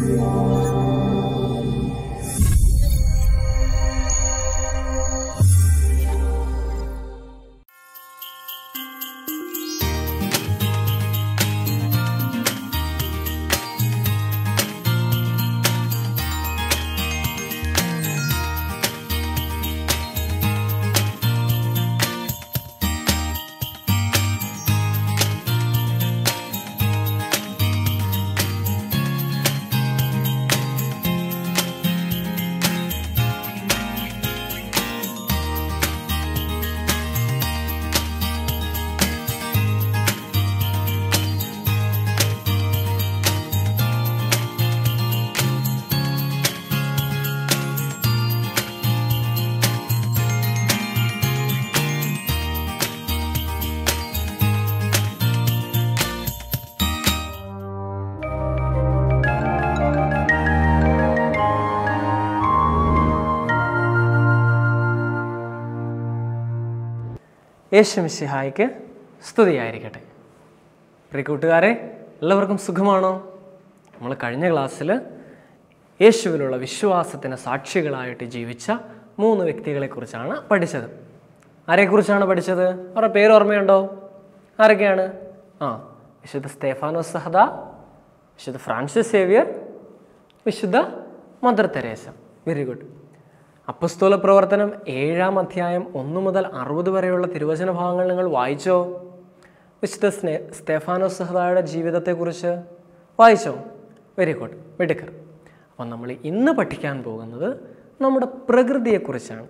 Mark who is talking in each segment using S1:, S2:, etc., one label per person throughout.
S1: യേശുമിശിഹായ്ക്ക് സ്തുതിയായിരിക്കട്ടെ പ്രിയ കൂട്ടുകാരെ എല്ലാവർക്കും സുഖമാണോ നമ്മൾ കഴിഞ്ഞ ക്ലാസ്സിൽ യേശുവിലുള്ള വിശ്വാസത്തിന് സാക്ഷികളായിട്ട് ജീവിച്ച മൂന്ന് വ്യക്തികളെക്കുറിച്ചാണ് പഠിച്ചത് ആരെക്കുറിച്ചാണ് പഠിച്ചത് അവരുടെ പേര് ഓർമ്മയുണ്ടോ ആരൊക്കെയാണ് ആ വിശുദ്ധ സ്തേഫാനോസ് സഹദ വിശുദ്ധ ഫ്രാൻസിസ് സേവിയർ വിശുദ്ധ മദർ തെരേസ വെരി ഗുഡ് അപ്പസ്തോല പ്രവർത്തനം ഏഴാം അധ്യായം ഒന്ന് മുതൽ അറുപത് വരെയുള്ള തിരുവചന ഭാഗങ്ങൾ നിങ്ങൾ വായിച്ചോ വിശുദ്ധ സ്നേ സ്തേഫാനോസ് സഹദായുടെ ജീവിതത്തെക്കുറിച്ച് വായിച്ചോ വെരി ഗുഡ് വെടിക്കർ അപ്പം നമ്മൾ ഇന്ന് പഠിക്കാൻ പോകുന്നത് നമ്മുടെ പ്രകൃതിയെക്കുറിച്ചാണ്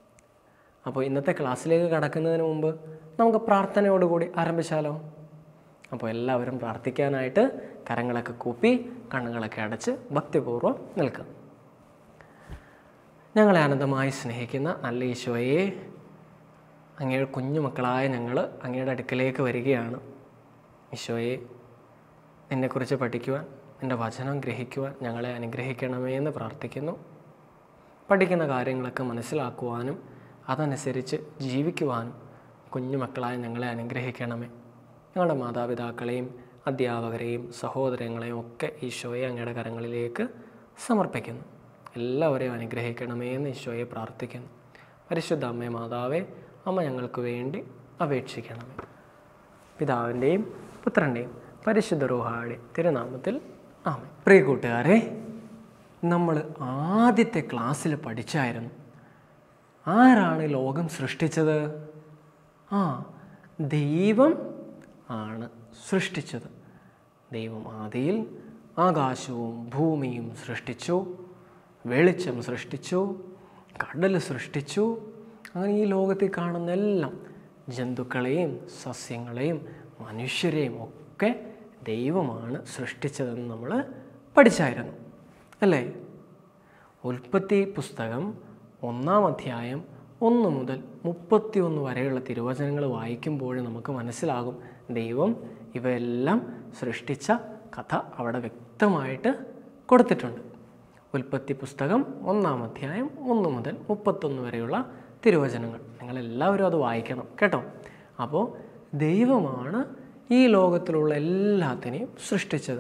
S1: അപ്പോൾ ഇന്നത്തെ ക്ലാസ്സിലേക്ക് കടക്കുന്നതിന് മുമ്പ് നമുക്ക് പ്രാർത്ഥനയോടുകൂടി ആരംഭിച്ചാലോ അപ്പോൾ എല്ലാവരും പ്രാർത്ഥിക്കാനായിട്ട് കരങ്ങളൊക്കെ കൂപ്പി കണ്ണുകളൊക്കെ അടച്ച് ഭക്തിപൂർവ്വം നിൽക്കുക ഞങ്ങളെ അനന്തമായി സ്നേഹിക്കുന്ന നല്ല ഈശോയെ അങ്ങയുടെ കുഞ്ഞുമക്കളായ ഞങ്ങൾ അങ്ങയുടെ അടുക്കലേക്ക് വരികയാണ് ഈശോയെ നിന്നെക്കുറിച്ച് പഠിക്കുവാൻ നിൻ്റെ വചനം ഗ്രഹിക്കുവാൻ ഞങ്ങളെ അനുഗ്രഹിക്കണമേ എന്ന് പ്രാർത്ഥിക്കുന്നു പഠിക്കുന്ന കാര്യങ്ങളൊക്കെ മനസ്സിലാക്കുവാനും അതനുസരിച്ച് ജീവിക്കുവാനും കുഞ്ഞുമക്കളായ ഞങ്ങളെ അനുഗ്രഹിക്കണമേ ഞങ്ങളുടെ മാതാപിതാക്കളെയും അധ്യാപകരെയും സഹോദരങ്ങളെയും ഒക്കെ ഈശോയെ അങ്ങയുടെ കരങ്ങളിലേക്ക് സമർപ്പിക്കുന്നു എല്ലാവരെയും അനുഗ്രഹിക്കണമേ എന്ന് ഈശോയെ പ്രാർത്ഥിക്കുന്നു പരിശുദ്ധ അമ്മേ മാതാവേ അമ്മ ഞങ്ങൾക്ക് വേണ്ടി അപേക്ഷിക്കണമേ പിതാവിൻ്റെയും പുത്രൻ്റെയും പരിശുദ്ധ റൂഹാടെ തിരുനാമത്തിൽ ആമേ പ്രിയ കൂട്ടുകാരെ നമ്മൾ ആദ്യത്തെ ക്ലാസ്സിൽ പഠിച്ചായിരുന്നു ആരാണ് ലോകം സൃഷ്ടിച്ചത് ആ ദൈവം ആണ് സൃഷ്ടിച്ചത് ദൈവം ആദിയിൽ ആകാശവും ഭൂമിയും സൃഷ്ടിച്ചു വെളിച്ചം സൃഷ്ടിച്ചു കടൽ സൃഷ്ടിച്ചു അങ്ങനെ ഈ ലോകത്തിൽ കാണുന്ന എല്ലാം ജന്തുക്കളെയും സസ്യങ്ങളെയും മനുഷ്യരെയും ഒക്കെ ദൈവമാണ് സൃഷ്ടിച്ചതെന്ന് നമ്മൾ പഠിച്ചായിരുന്നു അല്ലേ ഉൽപ്പത്തി പുസ്തകം ഒന്നാം അധ്യായം ഒന്ന് മുതൽ മുപ്പത്തിയൊന്ന് വരെയുള്ള തിരുവചനങ്ങൾ വായിക്കുമ്പോൾ നമുക്ക് മനസ്സിലാകും ദൈവം ഇവയെല്ലാം സൃഷ്ടിച്ച കഥ അവിടെ വ്യക്തമായിട്ട് കൊടുത്തിട്ടുണ്ട് ഉൽപ്പത്തി പുസ്തകം ഒന്നാം അധ്യായം ഒന്ന് മുതൽ മുപ്പത്തൊന്ന് വരെയുള്ള തിരുവചനങ്ങൾ നിങ്ങളെല്ലാവരും അത് വായിക്കണം കേട്ടോ അപ്പോൾ ദൈവമാണ് ഈ ലോകത്തിലുള്ള എല്ലാത്തിനെയും സൃഷ്ടിച്ചത്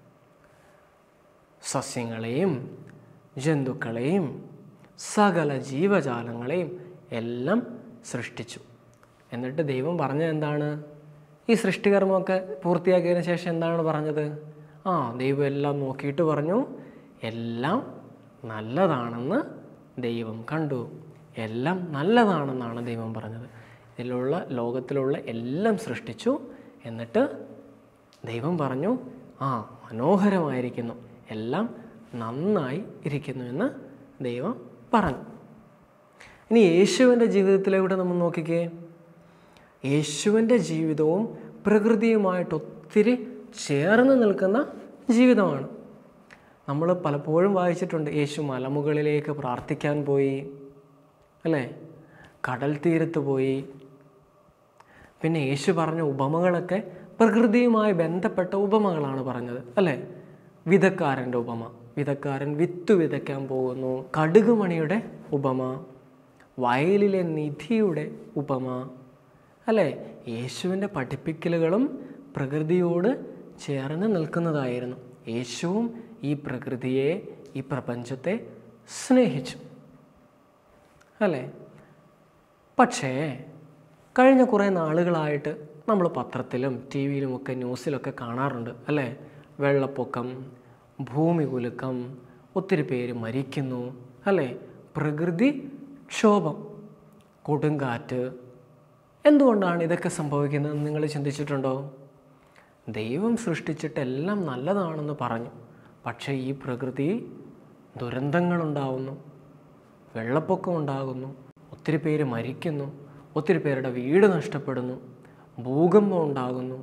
S1: സസ്യങ്ങളെയും ജന്തുക്കളെയും സകല ജീവജാലങ്ങളെയും എല്ലാം സൃഷ്ടിച്ചു എന്നിട്ട് ദൈവം പറഞ്ഞത് എന്താണ് ഈ സൃഷ്ടികർമ്മമൊക്കെ പൂർത്തിയാക്കിയതിന് ശേഷം എന്താണ് പറഞ്ഞത് ആ ദൈവം എല്ലാം നോക്കിയിട്ട് പറഞ്ഞു എല്ലാം നല്ലതാണെന്ന് ദൈവം കണ്ടു എല്ലാം നല്ലതാണെന്നാണ് ദൈവം പറഞ്ഞത് ഇതിലുള്ള ലോകത്തിലുള്ള എല്ലാം സൃഷ്ടിച്ചു എന്നിട്ട് ദൈവം പറഞ്ഞു ആ മനോഹരമായിരിക്കുന്നു എല്ലാം നന്നായി ഇരിക്കുന്നു എന്ന് ദൈവം പറഞ്ഞു ഇനി യേശുവിൻ്റെ ജീവിതത്തിലൂടെ നമ്മൾ നോക്കിക്കേ യേശുവിൻ്റെ ജീവിതവും പ്രകൃതിയുമായിട്ട് ഒത്തിരി ചേർന്ന് നിൽക്കുന്ന ജീവിതമാണ് നമ്മൾ പലപ്പോഴും വായിച്ചിട്ടുണ്ട് യേശു മലമുകളിലേക്ക് പ്രാർത്ഥിക്കാൻ പോയി അല്ലേ കടൽ തീരത്ത് പോയി പിന്നെ യേശു പറഞ്ഞ ഉപമകളൊക്കെ പ്രകൃതിയുമായി ബന്ധപ്പെട്ട ഉപമകളാണ് പറഞ്ഞത് അല്ലേ വിധക്കാരൻ്റെ ഉപമ വിധക്കാരൻ വിത്ത് വിതയ്ക്കാൻ പോകുന്നു കടുകുമണിയുടെ ഉപമ വയലിലെ നിധിയുടെ ഉപമ അല്ലേ യേശുവിൻ്റെ പഠിപ്പിക്കലുകളും പ്രകൃതിയോട് ചേർന്ന് നിൽക്കുന്നതായിരുന്നു യേശുവും ഈ പ്രകൃതിയെ ഈ പ്രപഞ്ചത്തെ സ്നേഹിച്ചു അല്ലേ പക്ഷേ കഴിഞ്ഞ കുറേ നാളുകളായിട്ട് നമ്മൾ പത്രത്തിലും ടി വിയിലുമൊക്കെ ന്യൂസിലൊക്കെ കാണാറുണ്ട് അല്ലേ വെള്ളപ്പൊക്കം ഭൂമി കുലുക്കം ഒത്തിരി പേര് മരിക്കുന്നു അല്ലേ പ്രകൃതി ക്ഷോഭം കൊടുങ്കാറ്റ് എന്തുകൊണ്ടാണ് ഇതൊക്കെ സംഭവിക്കുന്നത് നിങ്ങൾ ചിന്തിച്ചിട്ടുണ്ടോ ദൈവം സൃഷ്ടിച്ചിട്ട് എല്ലാം നല്ലതാണെന്ന് പറഞ്ഞു പക്ഷേ ഈ പ്രകൃതി ദുരന്തങ്ങളുണ്ടാവുന്നു വെള്ളപ്പൊക്കം ഉണ്ടാകുന്നു ഒത്തിരി പേര് മരിക്കുന്നു ഒത്തിരി പേരുടെ വീട് നഷ്ടപ്പെടുന്നു ഭൂകമ്പം ഉണ്ടാകുന്നു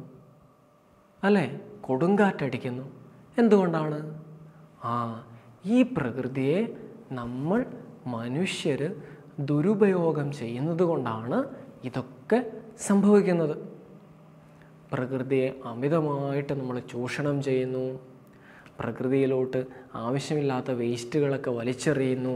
S1: അല്ലേ കൊടുങ്കാറ്റടിക്കുന്നു എന്തുകൊണ്ടാണ് ആ ഈ പ്രകൃതിയെ നമ്മൾ മനുഷ്യർ ദുരുപയോഗം ചെയ്യുന്നത് കൊണ്ടാണ് ഇതൊക്കെ സംഭവിക്കുന്നത് പ്രകൃതിയെ അമിതമായിട്ട് നമ്മൾ ചൂഷണം ചെയ്യുന്നു പ്രകൃതിയിലോട്ട് ആവശ്യമില്ലാത്ത വേസ്റ്റുകളൊക്കെ വലിച്ചെറിയുന്നു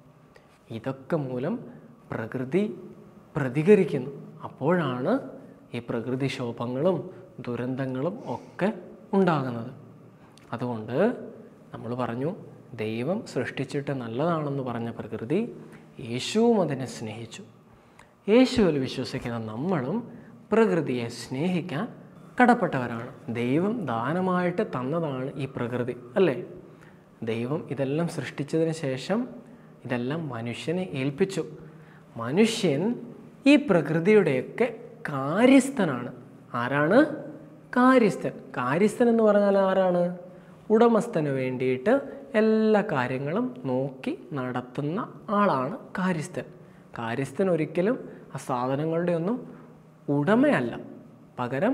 S1: ഇതൊക്കെ മൂലം പ്രകൃതി പ്രതികരിക്കുന്നു അപ്പോഴാണ് ഈ പ്രകൃതിക്ഷോഭങ്ങളും ദുരന്തങ്ങളും ഒക്കെ ഉണ്ടാകുന്നത് അതുകൊണ്ട് നമ്മൾ പറഞ്ഞു ദൈവം സൃഷ്ടിച്ചിട്ട് നല്ലതാണെന്ന് പറഞ്ഞ പ്രകൃതി യേശുവും അതിനെ സ്നേഹിച്ചു യേശുവിൽ വിശ്വസിക്കുന്ന നമ്മളും പ്രകൃതിയെ സ്നേഹിക്കാൻ കടപ്പെട്ടവരാണ് ദൈവം ദാനമായിട്ട് തന്നതാണ് ഈ പ്രകൃതി അല്ലേ ദൈവം ഇതെല്ലാം സൃഷ്ടിച്ചതിന് ശേഷം ഇതെല്ലാം മനുഷ്യനെ ഏൽപ്പിച്ചു മനുഷ്യൻ ഈ പ്രകൃതിയുടെയൊക്കെ കാര്യസ്ഥനാണ് ആരാണ് കാര്യസ്ഥൻ കാര്യസ്ഥൻ എന്ന് പറഞ്ഞാൽ ആരാണ് ഉടമസ്ഥന് വേണ്ടിയിട്ട് എല്ലാ കാര്യങ്ങളും നോക്കി നടത്തുന്ന ആളാണ് കാര്യസ്ഥൻ കാര്യസ്ഥൻ ഒരിക്കലും ആ സാധനങ്ങളുടെ ഒന്നും ഉടമയല്ല പകരം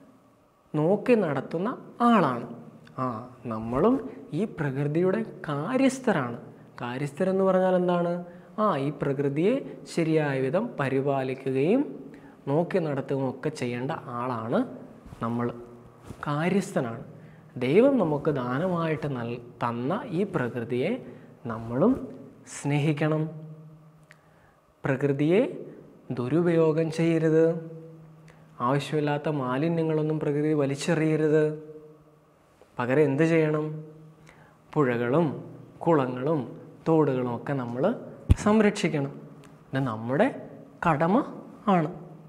S1: നോക്കി നടത്തുന്ന ആളാണ് ആ നമ്മളും ഈ പ്രകൃതിയുടെ കാര്യസ്ഥരാണ് കാര്യസ്ഥരെന്ന് പറഞ്ഞാൽ എന്താണ് ആ ഈ പ്രകൃതിയെ ശരിയായ വിധം പരിപാലിക്കുകയും നോക്കി നടത്തുകയും ഒക്കെ ചെയ്യേണ്ട ആളാണ് നമ്മൾ കാര്യസ്ഥനാണ് ദൈവം നമുക്ക് ദാനമായിട്ട് നൽ തന്ന ഈ പ്രകൃതിയെ നമ്മളും സ്നേഹിക്കണം പ്രകൃതിയെ ദുരുപയോഗം ചെയ്യരുത് ആവശ്യമില്ലാത്ത മാലിന്യങ്ങളൊന്നും പ്രകൃതി വലിച്ചെറിയരുത് പകരം എന്ത് ചെയ്യണം പുഴകളും കുളങ്ങളും തോടുകളും ഒക്കെ നമ്മൾ സംരക്ഷിക്കണം ഇത് നമ്മുടെ കടമ ആണ്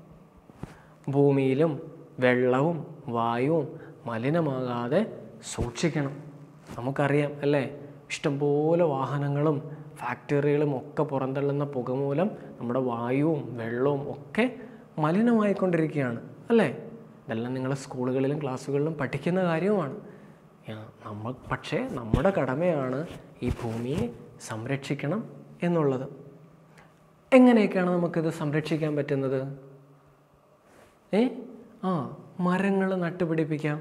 S1: ഭൂമിയിലും വെള്ളവും വായുവും മലിനമാകാതെ സൂക്ഷിക്കണം നമുക്കറിയാം അല്ലേ ഇഷ്ടംപോലെ വാഹനങ്ങളും ഫാക്ടറികളും ഒക്കെ പുറന്തള്ളുന്ന പുക മൂലം നമ്മുടെ വായുവും വെള്ളവും ഒക്കെ മലിനമായിക്കൊണ്ടിരിക്കുകയാണ് അല്ലേ ഇതെല്ലാം നിങ്ങൾ സ്കൂളുകളിലും ക്ലാസ്സുകളിലും പഠിക്കുന്ന കാര്യവുമാണ് ആ, നമ്മൾ പക്ഷേ നമ്മുടെ കടമയാണ് ഈ ഭൂമിയെ സംരക്ഷിക്കണം എന്നുള്ളത് എങ്ങനെയൊക്കെയാണ് നമുക്കിത് സംരക്ഷിക്കാൻ പറ്റുന്നത് ഏ ആ മരങ്ങൾ നട്ടുപിടിപ്പിക്കാം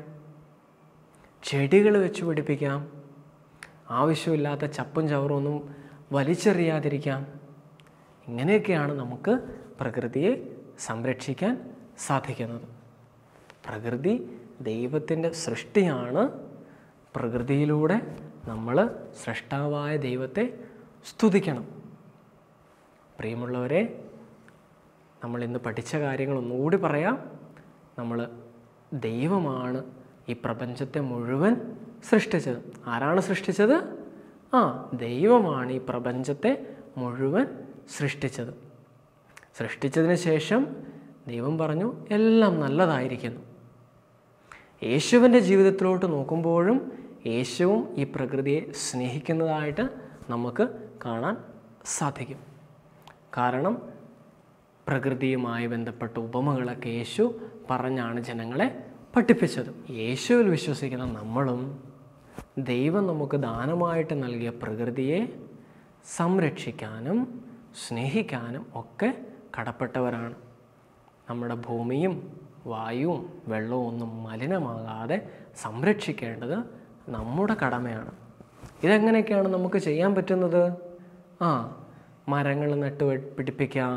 S1: ചെടികൾ വെച്ച് പിടിപ്പിക്കാം ആവശ്യമില്ലാത്ത ചപ്പും ചവറും ഒന്നും വലിച്ചെറിയാതിരിക്കാം ഇങ്ങനെയൊക്കെയാണ് നമുക്ക് പ്രകൃതിയെ സംരക്ഷിക്കാൻ സാധിക്കുന്നത് പ്രകൃതി ദൈവത്തിൻ്റെ സൃഷ്ടിയാണ് പ്രകൃതിയിലൂടെ നമ്മൾ സൃഷ്ടാവായ ദൈവത്തെ സ്തുതിക്കണം പ്രിയമുള്ളവരെ നമ്മൾ ഇന്ന് പഠിച്ച കാര്യങ്ങൾ ഒന്നുകൂടി പറയാം നമ്മൾ ദൈവമാണ് ഈ പ്രപഞ്ചത്തെ മുഴുവൻ സൃഷ്ടിച്ചത് ആരാണ് സൃഷ്ടിച്ചത് ആ ദൈവമാണ് ഈ പ്രപഞ്ചത്തെ മുഴുവൻ സൃഷ്ടിച്ചത് സൃഷ്ടിച്ചതിന് ശേഷം ദൈവം പറഞ്ഞു എല്ലാം നല്ലതായിരിക്കുന്നു യേശുവിൻ്റെ ജീവിതത്തിലോട്ട് നോക്കുമ്പോഴും യേശുവും ഈ പ്രകൃതിയെ സ്നേഹിക്കുന്നതായിട്ട് നമുക്ക് കാണാൻ സാധിക്കും കാരണം പ്രകൃതിയുമായി ബന്ധപ്പെട്ട ഉപമകളൊക്കെ യേശു പറഞ്ഞാണ് ജനങ്ങളെ പഠിപ്പിച്ചത് യേശുവിൽ വിശ്വസിക്കുന്ന നമ്മളും ദൈവം നമുക്ക് ദാനമായിട്ട് നൽകിയ പ്രകൃതിയെ സംരക്ഷിക്കാനും സ്നേഹിക്കാനും ഒക്കെ കടപ്പെട്ടവരാണ് നമ്മുടെ ഭൂമിയും വായുവും വെള്ളവും ഒന്നും മലിനമാകാതെ സംരക്ഷിക്കേണ്ടത് നമ്മുടെ കടമയാണ് ഇതെങ്ങനെയൊക്കെയാണ് നമുക്ക് ചെയ്യാൻ പറ്റുന്നത് ആ മരങ്ങൾ നട്ട് വെ- പിടിപ്പിക്കാം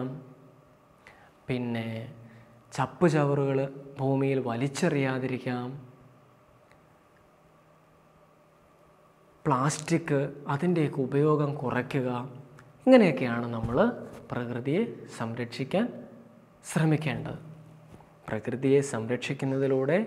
S1: പിന്നെ ചപ്പ് ചവറുകൾ ഭൂമിയിൽ വലിച്ചെറിയാതിരിക്കാം പ്ലാസ്റ്റിക് അതിൻ്റെയൊക്കെ ഉപയോഗം കുറയ്ക്കുക ഇങ്ങനെയൊക്കെയാണ് നമ്മൾ പ്രകൃതിയെ സംരക്ഷിക്കാൻ ശ്രമിക്കേണ്ടത് പ്രകൃതിയെ സംരക്ഷിക്കുന്നതിലൂടെ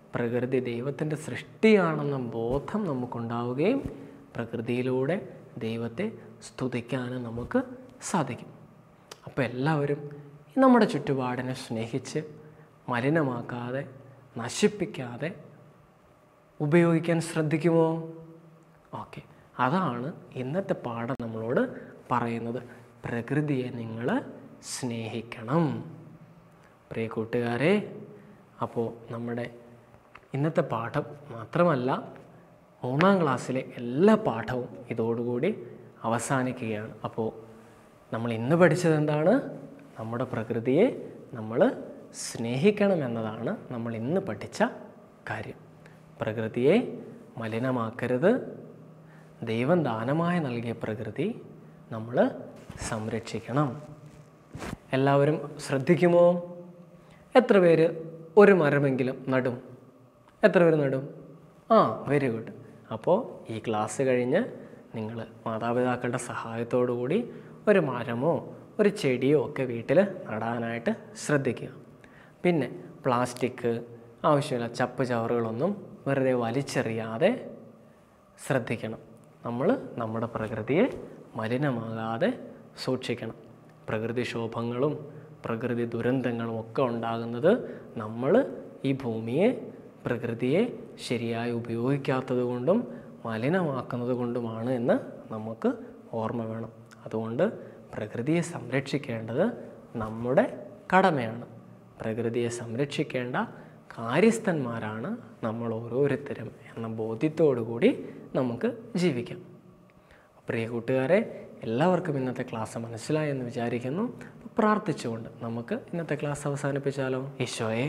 S1: പ്രകൃതി ദൈവത്തിൻ്റെ സൃഷ്ടിയാണെന്ന ബോധം നമുക്കുണ്ടാവുകയും പ്രകൃതിയിലൂടെ ദൈവത്തെ സ്തുതിക്കാനും നമുക്ക് സാധിക്കും അപ്പോൾ എല്ലാവരും നമ്മുടെ ചുറ്റുപാടിനെ സ്നേഹിച്ച് മലിനമാക്കാതെ നശിപ്പിക്കാതെ ഉപയോഗിക്കാൻ ശ്രദ്ധിക്കുമോ ഓക്കെ അതാണ് ഇന്നത്തെ പാഠം നമ്മളോട് പറയുന്നത് പ്രകൃതിയെ നിങ്ങൾ സ്നേഹിക്കണം പ്രിയ കൂട്ടുകാരെ അപ്പോൾ നമ്മുടെ ഇന്നത്തെ പാഠം മാത്രമല്ല മൂന്നാം ക്ലാസ്സിലെ എല്ലാ പാഠവും ഇതോടുകൂടി അവസാനിക്കുകയാണ് അപ്പോൾ നമ്മൾ ഇന്ന് പഠിച്ചത് എന്താണ് നമ്മുടെ പ്രകൃതിയെ നമ്മൾ സ്നേഹിക്കണം എന്നതാണ് നമ്മൾ ഇന്ന് പഠിച്ച കാര്യം പ്രകൃതിയെ മലിനമാക്കരുത് ദൈവം ദാനമായി നൽകിയ പ്രകൃതി നമ്മൾ സംരക്ഷിക്കണം എല്ലാവരും ശ്രദ്ധിക്കുമോ എത്ര പേര് ഒരു മരമെങ്കിലും നടും എത്ര പേര് നടും ആ വെരി ഗുഡ് അപ്പോൾ ഈ ക്ലാസ് കഴിഞ്ഞ് നിങ്ങൾ മാതാപിതാക്കളുടെ സഹായത്തോടു കൂടി ഒരു മരമോ ഒരു ചെടിയോ ഒക്കെ വീട്ടിൽ നടാനായിട്ട് ശ്രദ്ധിക്കുക പിന്നെ പ്ലാസ്റ്റിക് ആവശ്യമില്ല ചപ്പ് ചവറുകളൊന്നും വെറുതെ വലിച്ചെറിയാതെ ശ്രദ്ധിക്കണം നമ്മൾ നമ്മുടെ പ്രകൃതിയെ മലിനമാകാതെ സൂക്ഷിക്കണം പ്രകൃതിക്ഷോഭങ്ങളും പ്രകൃതി ദുരന്തങ്ങളും ഒക്കെ ഉണ്ടാകുന്നത് നമ്മൾ ഈ ഭൂമിയെ പ്രകൃതിയെ ശരിയായി ഉപയോഗിക്കാത്തത് കൊണ്ടും മലിനമാക്കുന്നത് കൊണ്ടുമാണ് എന്ന് നമുക്ക് ഓർമ്മ വേണം അതുകൊണ്ട് പ്രകൃതിയെ സംരക്ഷിക്കേണ്ടത് നമ്മുടെ കടമയാണ് പ്രകൃതിയെ സംരക്ഷിക്കേണ്ട കാര്യസ്ഥന്മാരാണ് നമ്മൾ ഓരോരുത്തരും എന്ന ബോധ്യത്തോടു കൂടി നമുക്ക് ജീവിക്കാം പ്രിയ കൂട്ടുകാരെ എല്ലാവർക്കും ഇന്നത്തെ ക്ലാസ് മനസ്സിലായി എന്ന് വിചാരിക്കുന്നു പ്രാർത്ഥിച്ചുകൊണ്ട് നമുക്ക് ഇന്നത്തെ ക്ലാസ് അവസാനിപ്പിച്ചാലോ ഈശോയെ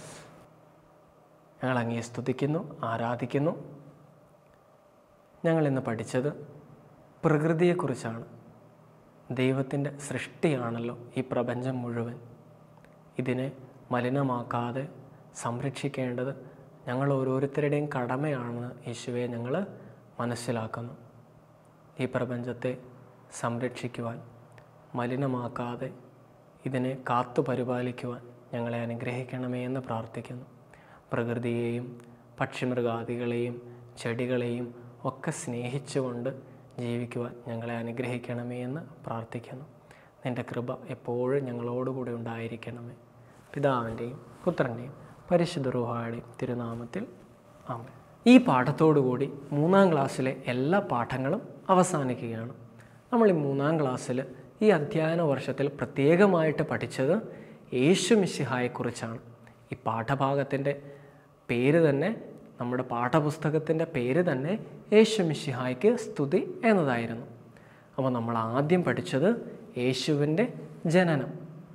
S1: ഞങ്ങൾ അങ്ങേ സ്തുതിക്കുന്നു ആരാധിക്കുന്നു ഞങ്ങൾ ഇന്ന് പഠിച്ചത് പ്രകൃതിയെക്കുറിച്ചാണ് ദൈവത്തിൻ്റെ സൃഷ്ടിയാണല്ലോ ഈ പ്രപഞ്ചം മുഴുവൻ ഇതിനെ മലിനമാക്കാതെ സംരക്ഷിക്കേണ്ടത് ഞങ്ങൾ ഓരോരുത്തരുടെയും കടമയാണെന്ന് യേശുവെ ഞങ്ങൾ മനസ്സിലാക്കുന്നു ഈ പ്രപഞ്ചത്തെ സംരക്ഷിക്കുവാൻ മലിനമാക്കാതെ ഇതിനെ കാത്തു പരിപാലിക്കുവാൻ ഞങ്ങളെ അനുഗ്രഹിക്കണമേ എന്ന് പ്രാർത്ഥിക്കുന്നു പ്രകൃതിയെയും പക്ഷിമൃഗാദികളെയും ചെടികളെയും ഒക്കെ സ്നേഹിച്ചുകൊണ്ട് ജീവിക്കുവാൻ ഞങ്ങളെ അനുഗ്രഹിക്കണമേ എന്ന് പ്രാർത്ഥിക്കുന്നു നിൻ്റെ കൃപ എപ്പോഴും ഞങ്ങളോടുകൂടി ഉണ്ടായിരിക്കണമേ പിതാവിൻ്റെയും പുത്രൻ്റെയും പരിശുദ്ധ റുഹായുടെയും തിരുനാമത്തിൽ ആമേ ഈ പാഠത്തോടുകൂടി മൂന്നാം ക്ലാസ്സിലെ എല്ലാ പാഠങ്ങളും അവസാനിക്കുകയാണ് നമ്മൾ ഈ മൂന്നാം ക്ലാസ്സിൽ ഈ അധ്യയന വർഷത്തിൽ പ്രത്യേകമായിട്ട് പഠിച്ചത് യേശു മിശിഹായെക്കുറിച്ചാണ് ഈ പാഠഭാഗത്തിൻ്റെ പേര് തന്നെ നമ്മുടെ പാഠപുസ്തകത്തിൻ്റെ പേര് തന്നെ യേശു മിശിഹായ്ക്ക് സ്തുതി എന്നതായിരുന്നു അപ്പോൾ നമ്മൾ ആദ്യം പഠിച്ചത് യേശുവിൻ്റെ ജനനം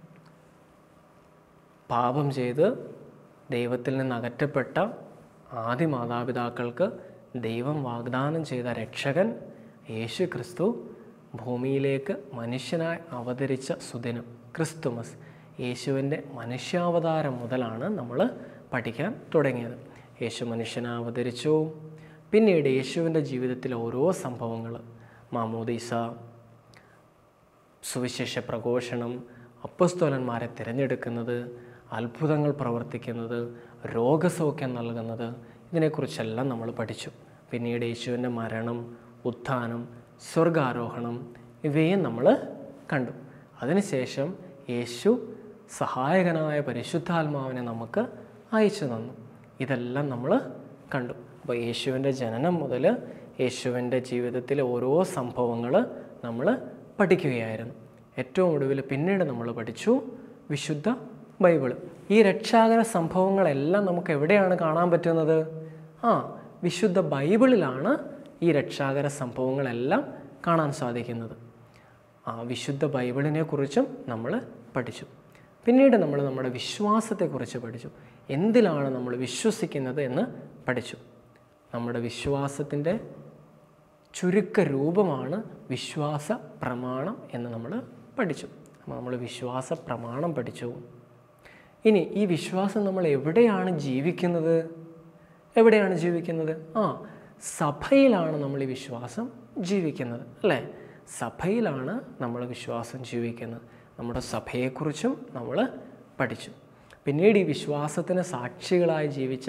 S1: പാപം ചെയ്ത് ദൈവത്തിൽ നിന്ന് അകറ്റപ്പെട്ട ആദ്യ മാതാപിതാക്കൾക്ക് ദൈവം വാഗ്ദാനം ചെയ്ത രക്ഷകൻ യേശു ക്രിസ്തു ഭൂമിയിലേക്ക് മനുഷ്യനായി അവതരിച്ച സുദിനം ക്രിസ്തുമസ് യേശുവിൻ്റെ മനുഷ്യാവതാരം മുതലാണ് നമ്മൾ പഠിക്കാൻ തുടങ്ങിയത് യേശു മനുഷ്യനായി അവതരിച്ചു പിന്നീട് യേശുവിൻ്റെ ജീവിതത്തിലെ ഓരോ സംഭവങ്ങൾ മാമോദീസ സുവിശേഷ പ്രഘോഷണം അപ്പസ്തോലന്മാരെ തിരഞ്ഞെടുക്കുന്നത് അത്ഭുതങ്ങൾ പ്രവർത്തിക്കുന്നത് രോഗസൗഖ്യം നൽകുന്നത് ഇതിനെക്കുറിച്ചെല്ലാം നമ്മൾ പഠിച്ചു പിന്നീട് യേശുവിൻ്റെ മരണം ഉത്ഥാനം സ്വർഗാരോഹണം ഇവയും നമ്മൾ കണ്ടു അതിനുശേഷം യേശു സഹായകനായ പരിശുദ്ധാത്മാവിനെ നമുക്ക് അയച്ചു തന്നു ഇതെല്ലാം നമ്മൾ കണ്ടു അപ്പോൾ യേശുവിൻ്റെ ജനനം മുതൽ യേശുവിൻ്റെ ജീവിതത്തിലെ ഓരോ സംഭവങ്ങൾ നമ്മൾ പഠിക്കുകയായിരുന്നു ഏറ്റവും ഒടുവിൽ പിന്നീട് നമ്മൾ പഠിച്ചു വിശുദ്ധ ബൈബിൾ ഈ രക്ഷാകര സംഭവങ്ങളെല്ലാം നമുക്ക് എവിടെയാണ് കാണാൻ പറ്റുന്നത് ആ വിശുദ്ധ ബൈബിളിലാണ് ഈ രക്ഷാകര സംഭവങ്ങളെല്ലാം കാണാൻ സാധിക്കുന്നത് ആ വിശുദ്ധ ബൈബിളിനെ കുറിച്ചും നമ്മൾ പഠിച്ചു പിന്നീട് നമ്മൾ നമ്മുടെ വിശ്വാസത്തെക്കുറിച്ച് പഠിച്ചു എന്തിലാണ് നമ്മൾ വിശ്വസിക്കുന്നത് എന്ന് പഠിച്ചു നമ്മുടെ വിശ്വാസത്തിൻ്റെ ചുരുക്ക രൂപമാണ് വിശ്വാസ പ്രമാണം എന്ന് നമ്മൾ പഠിച്ചു അപ്പോൾ നമ്മൾ വിശ്വാസ പ്രമാണം പഠിച്ചു ഇനി ഈ വിശ്വാസം നമ്മൾ എവിടെയാണ് ജീവിക്കുന്നത് എവിടെയാണ് ജീവിക്കുന്നത് ആ സഭയിലാണ് നമ്മൾ ഈ വിശ്വാസം ജീവിക്കുന്നത് അല്ലേ സഭയിലാണ് നമ്മൾ വിശ്വാസം ജീവിക്കുന്നത് നമ്മുടെ സഭയെക്കുറിച്ചും നമ്മൾ പഠിച്ചു പിന്നീട് ഈ വിശ്വാസത്തിന് സാക്ഷികളായി ജീവിച്ച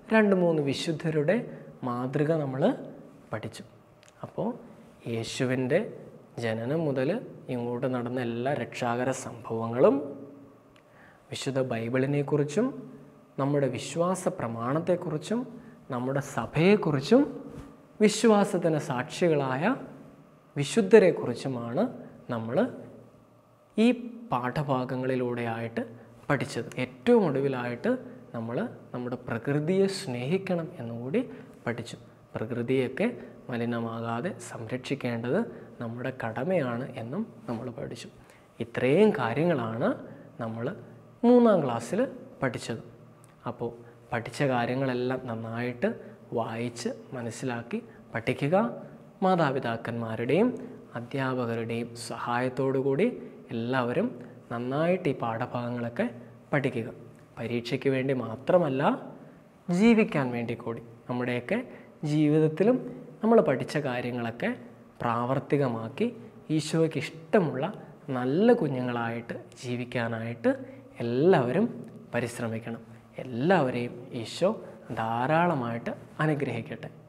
S1: രണ്ട് മൂന്ന് വിശുദ്ധരുടെ മാതൃക നമ്മൾ പഠിച്ചു അപ്പോൾ യേശുവിൻ്റെ ജനനം മുതൽ ഇങ്ങോട്ട് നടന്ന എല്ലാ രക്ഷാകര സംഭവങ്ങളും വിശുദ്ധ ബൈബിളിനെക്കുറിച്ചും നമ്മുടെ വിശ്വാസ പ്രമാണത്തെക്കുറിച്ചും നമ്മുടെ സഭയെക്കുറിച്ചും വിശ്വാസത്തിന് സാക്ഷികളായ വിശുദ്ധരെക്കുറിച്ചുമാണ് നമ്മൾ ഈ പാഠഭാഗങ്ങളിലൂടെയായിട്ട് പഠിച്ചത് ഏറ്റവും ഒടുവിലായിട്ട് നമ്മൾ നമ്മുടെ പ്രകൃതിയെ സ്നേഹിക്കണം എന്നുകൂടി പഠിച്ചു പ്രകൃതിയൊക്കെ മലിനമാകാതെ സംരക്ഷിക്കേണ്ടത് നമ്മുടെ കടമയാണ് എന്നും നമ്മൾ പഠിച്ചു ഇത്രയും കാര്യങ്ങളാണ് നമ്മൾ മൂന്നാം ക്ലാസ്സിൽ പഠിച്ചത് അപ്പോൾ പഠിച്ച കാര്യങ്ങളെല്ലാം നന്നായിട്ട് വായിച്ച് മനസ്സിലാക്കി പഠിക്കുക മാതാപിതാക്കന്മാരുടെയും അധ്യാപകരുടെയും സഹായത്തോടു കൂടി എല്ലാവരും നന്നായിട്ട് ഈ പാഠഭാഗങ്ങളൊക്കെ പഠിക്കുക പരീക്ഷയ്ക്ക് വേണ്ടി മാത്രമല്ല ജീവിക്കാൻ വേണ്ടി കൂടി നമ്മുടെയൊക്കെ ജീവിതത്തിലും നമ്മൾ പഠിച്ച കാര്യങ്ങളൊക്കെ പ്രാവർത്തികമാക്കി ഈശോയ്ക്ക് ഇഷ്ടമുള്ള നല്ല കുഞ്ഞുങ്ങളായിട്ട് ജീവിക്കാനായിട്ട് എല്ലാവരും പരിശ്രമിക്കണം എല്ലാവരെയും ഈശോ ധാരാളമായിട്ട് അനുഗ്രഹിക്കട്ടെ